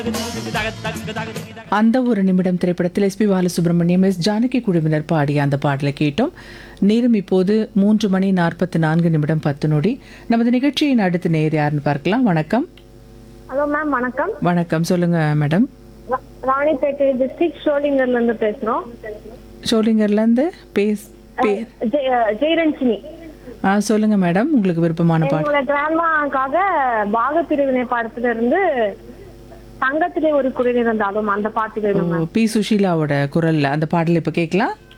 அந்த ஒரு நிமிடம் திரைப்படத்தில் எஸ்பி பாலசுப்ரமணியம் எஸ் ஜானகி குழுவினர் பாடிய அந்த பாடலை கேட்டோம் நேரம் இப்போது மூன்று மணி நாற்பத்தி நான்கு நிமிடம் பத்து நொடி நமது நிகழ்ச்சியின் அடுத்த நேர் யாருன்னு பார்க்கலாம் வணக்கம் ஹலோ மேம் வணக்கம் வணக்கம் சொல்லுங்க மேடம் ரா- ராணிப்பேட்டை டிஸ்ட்ரிக்ட் ஷோலிங்கர்ல இருந்து பேசுறோம் சோளிங்கர்லேருந்து பேஸ் பேர் ஜெ- அஹ் ஜெயரஞ்சினி ஆ சொல்லுங்க மேடம் உங்களுக்கு விருப்பமான பாட்டு எங்களோட கிராண்ட்மாக்காக பாக பிரிவினை படத்துல இருந்து தங்கத்திலே ஒரு குடில் இருந்தாலும் அந்த பாட்டு வேணும் ஓ, பி சுஷீலாவோட குரல்ல அந்த பாடல் இப்போ கேட்கலாம்